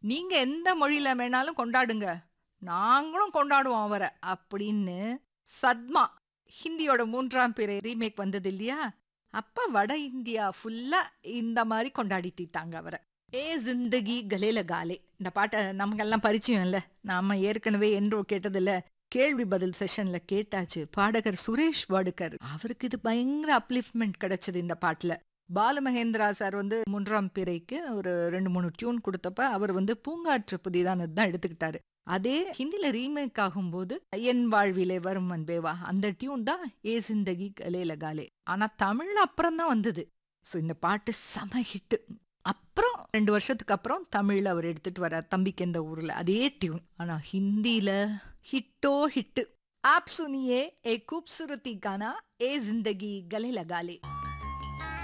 நீங்க எந்த மொழியில வேணாலும் கொண்டாடுங்க நாங்களும் கொண்டாடுவோம் அவரை அப்படின்னு சத்மா ஹிந்தியோட மூன்றாம் பிறை ரீமேக் வந்தது இல்லையா அப்ப வட இந்தியா ஃபுல்லா இந்த மாதிரி கொண்டாடிட்டாங்க அவரை ஏ ஜிந்தகி கலேல காலே இந்த பாட்டை நமக்கெல்லாம் பரிச்சயம் இல்ல நாம ஏற்கனவே என்றோ கேட்டதில்ல கேள்வி பதில் செஷன்ல கேட்டாச்சு பாடகர் சுரேஷ் வாடுகர் அவருக்கு இது பயங்கர அப்லிஃப்ட்மெண்ட் கிடைச்சது இந்த பாட்டுல பாலமகேந்திரா சார் வந்து மூன்றாம் பிறைக்கு ஒரு ரெண்டு மூணு டியூன் கொடுத்தப்ப அவர் வந்து பூங்காற்று புதிதானது தான் எடுத்துக்கிட்டாரு அதே ஹிந்தில ரீமேக் ஆகும்போது என் வாழ்விலே வரும் அன்பேவா அந்த டியூன் தான் ஏ சிந்தகி கலேல காலே ஆனா தமிழ்ல அப்புறம் தான் வந்தது ஸோ இந்த பாட்டு செம ஹிட் அப்புறம் ரெண்டு வருஷத்துக்கு அப்புறம் தமிழ்ல அவர் எடுத்துட்டு வர்றார் தம்பிக்கு இந்த ஊர்ல அதே டியூன் ஆனா ஹிந்தில ஹிட்டோ ஹிட்டு आप सुनिए एक खूबसूरती गाना ए जिंदगी गले लगा ले